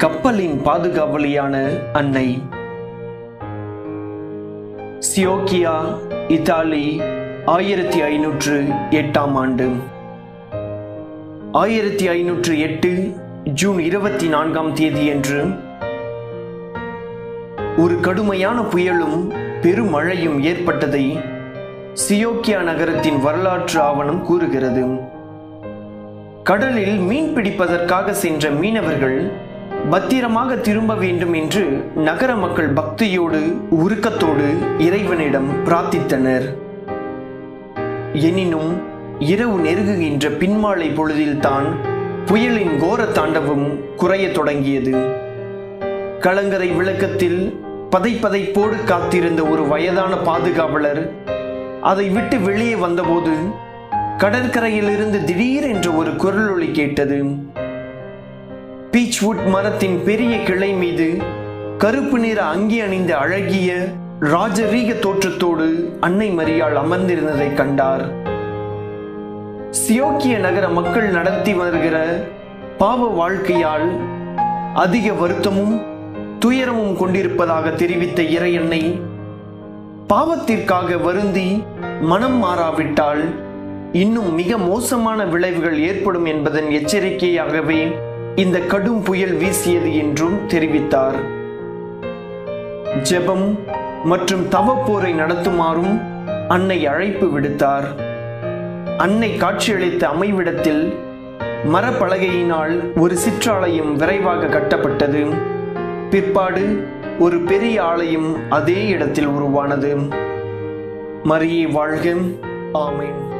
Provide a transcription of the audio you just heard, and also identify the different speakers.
Speaker 1: கப்பலின் பாதுகாவலியான அன்னை சியோக்கியா இத்தாலி ஆயிரத்தி ஐநூற்று எட்டாம் ஆண்டு ஆயிரத்தி ஐநூற்று எட்டு ஜூன் இருபத்தி நான்காம் தேதியன்று ஒரு கடுமையான புயலும் பெருமழையும் ஏற்பட்டதை சியோக்கியா நகரத்தின் வரலாற்று ஆவணம் கூறுகிறது கடலில் மீன் பிடிப்பதற்காக சென்ற மீனவர்கள் பத்திரமாக திரும்ப வேண்டும் என்று நகர மக்கள் பக்தியோடு உருக்கத்தோடு இறைவனிடம் பிரார்த்தித்தனர் எனினும் இரவு நெருங்குகின்ற பின்மாலை பொழுதில்தான் புயலின் கோர தாண்டவம் குறையத் தொடங்கியது கலங்கரை விளக்கத்தில் பதைப்பதைப்போடு காத்திருந்த ஒரு வயதான பாதுகாவலர் அதை விட்டு வெளியே வந்தபோது கடற்கரையிலிருந்து திடீரென்று ஒரு குரலொலி கேட்டது பீச்வுட் மரத்தின் பெரிய கிளை மீது கருப்பு நிற அங்கி அணிந்த அழகிய ராஜரீக தோற்றத்தோடு அன்னை மரியாள் அமர்ந்திருந்ததை கண்டார் சியோக்கிய நகர மக்கள் நடத்தி வருகிற பாவ வாழ்க்கையால் அதிக வருத்தமும் துயரமும் கொண்டிருப்பதாக தெரிவித்த இறையன்னை பாவத்திற்காக வருந்தி மனம் மாறாவிட்டால் இன்னும் மிக மோசமான விளைவுகள் ஏற்படும் என்பதன் எச்சரிக்கையாகவே இந்த கடும் புயல் வீசியது என்றும் தெரிவித்தார் ஜெபம் மற்றும் தவப்போரை நடத்துமாறும் அன்னை அழைப்பு விடுத்தார் அன்னை காட்சியளித்த அமைவிடத்தில் மரப்பலகையினால் ஒரு சிற்றாலயம் விரைவாக கட்டப்பட்டது பிற்பாடு ஒரு பெரிய ஆலயம் அதே இடத்தில் உருவானது மரியே வாழ்க ஆமேன்